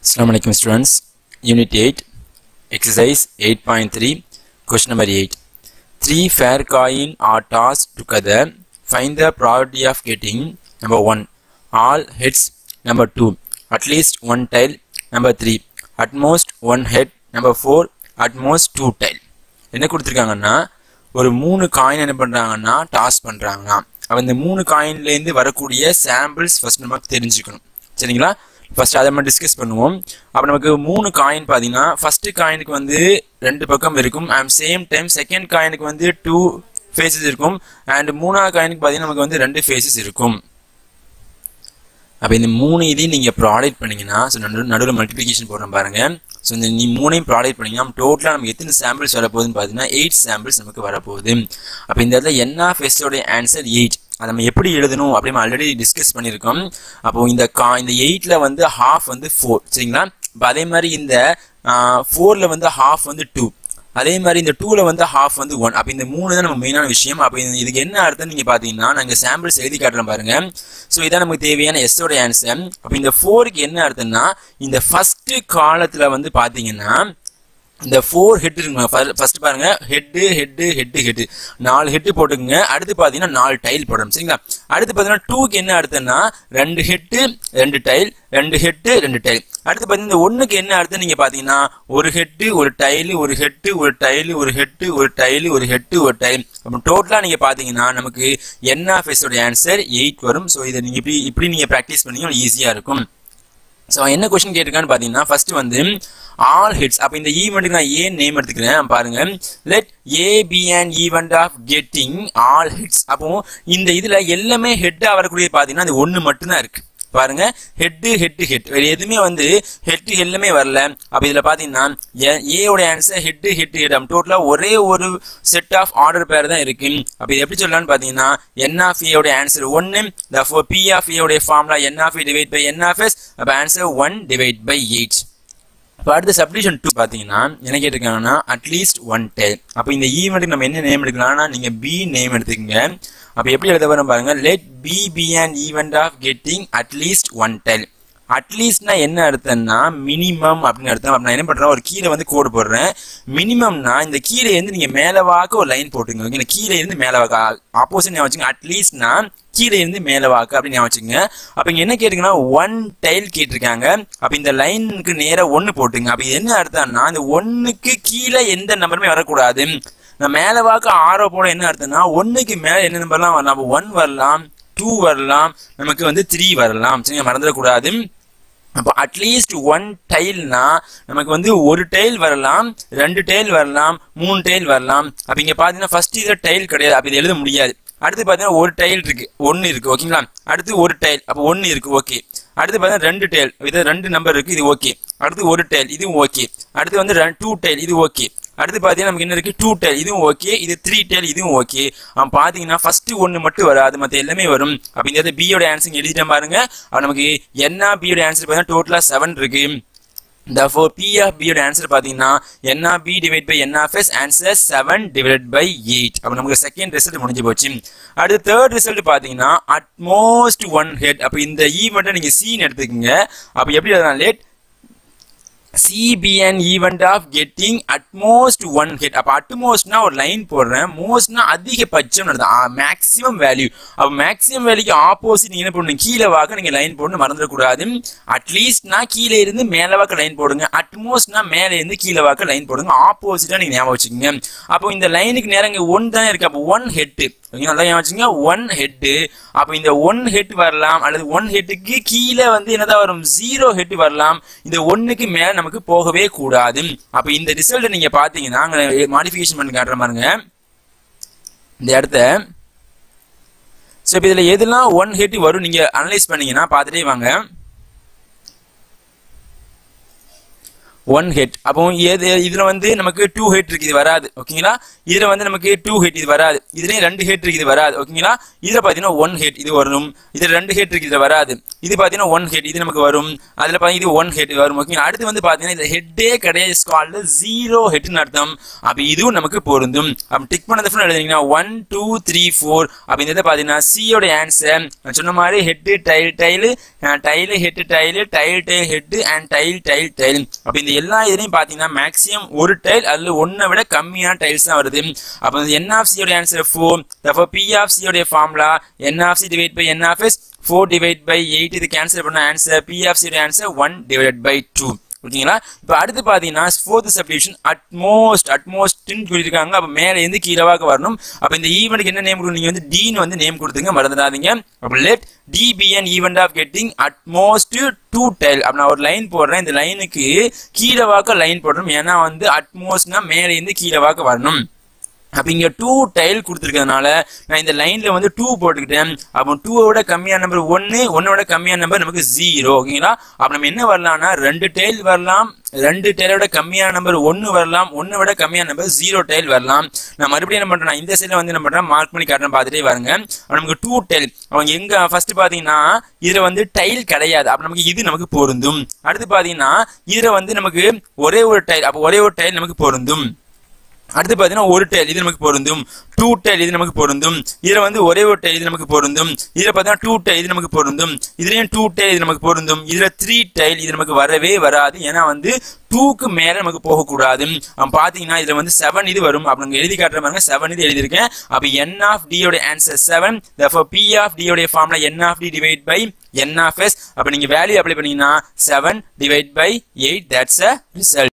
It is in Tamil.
Assalamu alaikum students. Unit 8, exercise 8.3, question number 8. Three fair coin are tossed together. Find the probability of getting number 1. All heads. Number 2. At least one tail. Number 3. At most one head. Number 4. At most two tail. என்ன கொடுத்துருக்காங்கன்னா ஒரு மூணு காயின் என்ன பண்ணுறாங்கன்னா டாஸ் பண்ணுறாங்கன்னா அப்போ இந்த மூணு காயின்லேருந்து வரக்கூடிய சாம்பிள்ஸ் ஃபர்ஸ்ட் நமக்கு தெரிஞ்சுக்கணும் சரிங்களா ஃபர்ஸ்ட் அதை நம்ம டிஸ்கஸ் பண்ணுவோம் அப்போ நமக்கு மூணு காயின் பார்த்தீங்கன்னா ஃபர்ஸ்ட் காயினுக்கு வந்து ரெண்டு பக்கம் இருக்கும் அண்ட் சேம் டைம் செகண்ட் காயினுக்கு வந்து டூ ஃபேஸஸ் இருக்கும் அண்ட் மூணாவது காயினுக்கு பார்த்தீங்கன்னா நமக்கு வந்து ரெண்டு ஃபேஸஸ் இருக்கும் அப்போ இந்த மூணு இதையும் நீங்கள் ப்ராடக்ட் பண்ணீங்கன்னா ஸோ நடு நடுவில் மல்டிப்ளிகேஷன் போடுறோம் பாருங்க ஸோ இந்த நீ மூணையும் ப்ராடக்ட் பண்ணீங்கன்னா டோட்டலாக நமக்கு எத்தனை சாம்பிள்ஸ் வரப்போகுதுன்னு பார்த்தீங்கன்னா எயிட் சாம்பிள்ஸ் நமக்கு வரப்போகுது அப்போ இந்த இடத்துல என் ஆஃப் எஸ்ஸோடைய ஆன்சர் எயிட் அதை நம்ம எப்படி எழுதணும் அப்படின்னு ஆல்ரெடி டிஸ்கஸ் பண்ணியிருக்கோம் அப்போ இந்த கா இந்த எயிட்டில் வந்து ஹாஃப் வந்து ஃபோர் சரிங்களா இப்போ அதே மாதிரி இந்த ஃபோரில் வந்து ஹாஃப் வந்து டூ அதே மாதிரி இந்த டூவில் வந்து ஹாஃப் வந்து ஒன் அப்போ இந்த மூணு தான் நம்ம மெயினான விஷயம் அப்போ இதுக்கு என்ன அர்த்தம் நீங்கள் பார்த்தீங்கன்னா நாங்கள் சாம்பிள்ஸ் எழுதி காட்டுறோம் பாருங்க ஸோ இதான் நமக்கு தேவையான எஸ்ஸோட ஆன்சர் அப்போ இந்த ஃபோருக்கு என்ன அர்த்தம்னா இந்த ஃபர்ஸ்ட் காலத்தில் வந்து பார்த்தீங்கன்னா இந்த ஃபோர் ஹெட் இருக்குங்க ஃபர்ஸ்ட் பாருங்க ஹெட்டு ஹெட்டு ஹெட்டு ஹெட்டு நாலு ஹெட்டு போட்டுக்குங்க அடுத்து பார்த்தீங்கன்னா நாலு டைல் போடணும் சரிங்களா அடுத்து பார்த்தீங்கன்னா டூக்கு என்ன அர்த்தம்னா ரெண்டு ஹெட்டு ரெண்டு டைல் ரெண்டு ஹெட்டு ரெண்டு டைல் அடுத்து பார்த்தீங்கன்னா இந்த ஒன்றுக்கு என்ன அர்த்தம் நீங்கள் பார்த்தீங்கன்னா ஒரு ஹெட்டு ஒரு டைலு ஒரு ஹெட்டு ஒரு டைலு ஒரு ஹெட்டு ஒரு டைலு ஒரு ஹெட்டு ஒரு டைல் அப்போ டோட்டலாக நீங்கள் பார்த்தீங்கன்னா நமக்கு என் ஆஃப் எஸ்ஸோட ஆன்சர் எயிட் வரும் ஸோ இதை நீங்கள் இப்படி இப்படி நீங்கள் ப்ராக்டிஸ் பண்ணீங்கன்னா ஈஸியாக இருக்கும் ஸோ என்ன கொஸ்டின் கேட்டிருக்கான்னு பார்த்தீங்கன்னா ஃபர்ஸ்ட் வந்து ஆல் ஹிட்ஸ் அப்போ இந்த ஈவெண்ட்டுக்கு நான் ஏன் நேம் எடுத்துக்கிறேன் பாருங்க let A B and event of getting all heads அப்போ இந்த இதில் எல்லாமே ஹெட்டாக வரக்கூடிய பார்த்தீங்கன்னா அது ஒன்று மட்டும்தான் இருக்கு பாருங்க ஹெட்டு ஹெட்டு ஹெட் வேறு எதுவுமே வந்து ஹெட்டு எல்லாமே வரல அப்போ இதில் பார்த்தீங்கன்னா ஏயோட ஆன்சர் ஹெட்டு ஹெட்டு ஹெட் அப்போ டோட்டலாக ஒரே ஒரு செட் ஆஃப் ஆர்டர் பேர் தான் இருக்கு அப்போ இது எப்படி சொல்லலாம்னு பார்த்தீங்கன்னா என் ஆஃப் ஏயோட ஆன்சர் ஒன்று த ஃபோர் பி ஆஃப் ஏயோடைய formula N of A divide by N of S அப்போ answer one divide by eight இப்போ அடுத்த சப்டிஷன் டூ பார்த்தீங்கன்னா என்ன கேட்டிருக்காங்கன்னா அட்லீஸ்ட் ஒன் டெல் அப்போ இந்த ஈவெண்ட்டுக்கு நம்ம என்ன நேம் எடுக்கலாம்னா நீங்கள் பி நேம் எடுத்துக்கங்க அப்போ எப்படி எழுத வரும் பாருங்க let B be and event of getting at least one tail அட்லீஸ்ட்னா என்ன அர்த்தம்னா மினிமம் அப்படின்னு அர்த்தம் அப்ப நான் என்ன பண்றேன் ஒரு கீழே வந்து கோடு போடுறேன் மினிமம்னா இந்த கீழே இருந்து நீங்க மேல வாக்க ஒரு லைன் போட்டுங்க ஓகே கீழே இருந்து மேல வாக்க ஆப்போசிட் ஞாபகம் வச்சுங்க அட்லீஸ்ட்னா கீழே இருந்து மேல வாக்கு அப்படின்னு ஞாபகம் வச்சுங்க அப்ப இங்க என்ன கேட்டீங்கன்னா ஒன் டைல் கேட்டிருக்காங்க அப்ப இந்த லைனுக்கு நேரா ஒன்னு போட்டுங்க அப்ப இது என்ன அர்த்தம்னா இந்த ஒன்னுக்கு கீழே எந்த நம்பருமே வரக்கூடாது நான் மேல வாக்கு ஆரோ போட என்ன அர்த்தம்னா ஒன்னுக்கு மேல என்ன நம்பர்லாம் வரலாம் ஒன் வரலாம் டூ வரலாம் நமக்கு வந்து த்ரீ வரலாம் சரிங்க மறந்துடக்கூடாது அப்போ அட்லீஸ்ட் ஒன் டைல்னா நமக்கு வந்து ஒரு டைல் வரலாம் ரெண்டு டைல் வரலாம் மூணு டைல் வரலாம் அப்போ இங்கே பார்த்தீங்கன்னா ஃபர்ஸ்ட் இதில் டைல் கிடையாது அப்போ இது எழுத முடியாது அடுத்து பார்த்தீங்கன்னா ஒரு டைல் இருக்கு ஒன்று இருக்கு ஓகேங்களா அடுத்து ஒரு டைல் அப்போ ஒன்று இருக்கு ஓகே அடுத்து பார்த்தீங்கன்னா ரெண்டு டைல் இது ரெண்டு நம்பர் இருக்கு இது ஓகே அடுத்து ஒரு டைல் இதுவும் ஓகே அடுத்து வந்து டூ டைல் இது ஓகே அடுத்து பார்த்தீங்கன்னா நமக்கு என்ன இருக்கு டூ டெல் இதுவும் ஓகே இது த்ரீ டெல் இதுவும் ஓகே அவன் பார்த்தீங்கன்னா ஃபர்ஸ்ட் ஒன்று மட்டும் வராது மற்ற எல்லாமே வரும் அப்போ இந்த பியோட ஆன்சர் எழுதிட்டேன் பாருங்க அவன் நமக்கு என்ன பியோட ஆன்சர் பார்த்தீங்கன்னா டோட்டலாக செவன் இருக்கு therefore p of b யோட ஆன்சர் பாத்தீங்கன்னா n of b divide by n of s answer 7 divide by 8 அப்ப நமக்கு செகண்ட் ரிசல்ட் முடிஞ்சு போச்சு அடுத்து தேர்ட் ரிசல்ட் பாத்தீங்கன்னா அட்மோஸ்ட் ஒன் ஹெட் அப்ப இந்த ஈவெண்ட்டை நீங்க சீன் எடுத்துக்கங்க அப்ப எப்படி எழுதலாம் let C be an event of getting at most one head அப்போ அட்மோஸ்ட்னா ஒரு லைன் போடுறேன் மோஸ்ட்னா அதிகபட்சம் மேக்ஸிமம் வேல்யூ அப்போ மேக்ஸிமம் வேல்யூக்கு ஆப்போசிட் நீங்கள் என்ன பண்ணணும் கீழே வாக்க நீங்கள் லைன் போடணும் மறந்துடக்கூடாது அட்லீஸ்ட்னா கீழே இருந்து மேலே வாக்க லைன் போடுங்க அட்மோஸ்ட்னா மேலே இருந்து கீழே வாக்க லைன் போடுங்க ஆப்போசிட்டாக நீங்கள் ஞாபகம் வச்சுக்கோங்க அப்போ இந்த லைனுக்கு நேரம் இங்கே ஒன் தானே இருக்கு அப்போ ஒன் ஹெட்டு நல்லா ஞாபகம் வச்சுங்க ஒன் ஹெட்டு அப்போ இந்த ஒன் ஹெட் வரலாம் அல்லது ஒன் ஹெட்டுக்கு கீழே வந்து என்னதான் வரும் ஜீரோ ஹெட் வரலாம் இந்த ஒன்னுக்கு மேல நமக்கு போகவே கூடாது அப்ப இந்த ரிசல்ட் நீங்க பாத்தீங்கன்னா மாடிஃபிகேஷன் பண்ணி காட்டுற பாருங்க இந்த இடத்த ஸோ இப்போ இதில் எதெல்லாம் ஒன் ஹெட் வரும் நீங்கள் அனலைஸ் பண்ணீங்கன்னா பார்த்துட்டே வாங்க ஒன் ஹெட் அப்போ எது இதுல வந்து நமக்கு டூ ஹெட் இருக்கு இது வராது ஓகேங்களா இதுல வந்து நமக்கு டூ ஹெட் இது வராது இதுலயும் ரெண்டு ஹெட் இருக்கு இது வராது ஓகேங்களா இதுல பாத்தீங்கன்னா ஒன் ஹெட் இது வரும் இதுல ரெண்டு ஹெட் இருக்கு இதுல வராது இது பாத்தீங்கன்னா ஒன் ஹெட் இது நமக்கு வரும் அதுல பாத்தீங்கன்னா இது ஒன் ஹெட் வரும் ஓகேங்களா அடுத்து வந்து பாத்தீங்கன்னா இந்த ஹெட்டே கிடையாது கால்டு ஜீரோ ஹெட்னு அர்த்தம் அப்ப இதுவும் நமக்கு பொருந்தும் அப்ப டிக் பண்ணது ஃபுல் எழுதிங்கன்னா ஒன் டூ த்ரீ ஃபோர் அப்ப இந்த இதை பாத்தீங்கன்னா சியோட ஆன்சர் நான் சொன்ன மாதிரி head tail tail tail head tail tail tail head and tail tail tail அப்ப இந்த எல்லா இதுலயும் பாத்தீங்கன்னா மேக்ஸிமம் ஒரு டைல் அல்லது ஒன்னை விட கம்மியான டைல்ஸ் தான் வருது அப்ப என் ஆஃப் சியோட ஆன்சர் ஃபோர் தப்போ பி ஆஃப் சியோட formula N of C divide by N of S four divide by eight இது கேன்சல் பண்ண ஆன்சர் பி ஆஃப் சியோட answer one divide by two ஓகேங்களா இப்போ அடுத்து பார்த்தீங்கன்னா ஃபோர்த் சப்டிவிஷன் அட்மோஸ்ட் அட்மோஸ்ட்னு சொல்லியிருக்காங்க அப்போ மேலே இருந்து கீழவாக வரணும் அப்போ இந்த ஈவெண்ட்டுக்கு என்ன நேம் கொடுங்க நீங்கள் வந்து டீன் வந்து நேம் கொடுத்துங்க மறந்துடாதீங்க அப்போ let D be an event of getting at most two tail அப்போ நான் ஒரு லைன் போடுறேன் இந்த லைனுக்கு கீழவாக்க லைன் போடணும் ஏன்னா வந்து அட்மோஸ்ட்னா மேலே இருந்து கீழவாக்க வரணும் அப்போ இங்கே டூ டைல் கொடுத்துருக்கறதுனால நான் இந்த லைனில் வந்து டூ போட்டுக்கிட்டேன் அப்போ டூவோட கம்மியான நம்பர் ஒன்று ஒன்னோட கம்மியான நம்பர் நமக்கு ஜீரோ ஓகேங்களா அப்போ நம்ம என்ன வரலாம்னா ரெண்டு டைல் வரலாம் ரெண்டு டைலோட கம்மியான நம்பர் ஒன்று வரலாம் ஒன்று விட கம்மியான நம்பர் ஜீரோ டைல் வரலாம் நான் மறுபடியும் என்ன பண்ணுறேன் இந்த சைடில் வந்து என்ன பண்ணுறேன் மார்க் பண்ணி காட்டுறேன் பார்த்துட்டே வருங்க அப்ப நமக்கு டூ டைல் அவங்க எங்கே ஃபர்ஸ்ட் பார்த்தீங்கன்னா இதில் வந்து டைல் கிடையாது அப்போ நமக்கு இது நமக்கு பொருந்தும் அடுத்து பார்த்தீங்கன்னா இதில் வந்து நமக்கு ஒரே ஒரு டைல் அப்போ ஒரே ஒரு டைல் நமக்கு பொருந்தும் அடுத்து பார்த்தீங்கன்னா ஒரு டைல் இது நமக்கு பொருந்தும் டூ டைல் இது நமக்கு பொருந்தும் இதில் வந்து ஒரே ஒரு டைல் இது நமக்கு பொருந்தும் இதில் பார்த்தீங்கன்னா டூ டைல் இது நமக்கு பொருந்தும் இதுலேயும் டூ டைல் இது நமக்கு பொருந்தும் இதில் த்ரீ டைல் இது நமக்கு வரவே வராது ஏன்னா வந்து டூக்கு மேலே நமக்கு போகக்கூடாது அப்போ பார்த்தீங்கன்னா இதில் வந்து செவன் இது வரும் அப்போ நாங்கள் எழுதி காட்டுற பாருங்க செவன் இது எழுதியிருக்கேன் அப்போ என் ஆஃப் டியோட ஆன்சர் செவன் தஃபோ பி ஆஃப் டியோடைய formula N of D divide by N of S அப்போ நீங்கள் வேல்யூ அப்ளை பண்ணீங்கன்னா seven divide by eight that's a result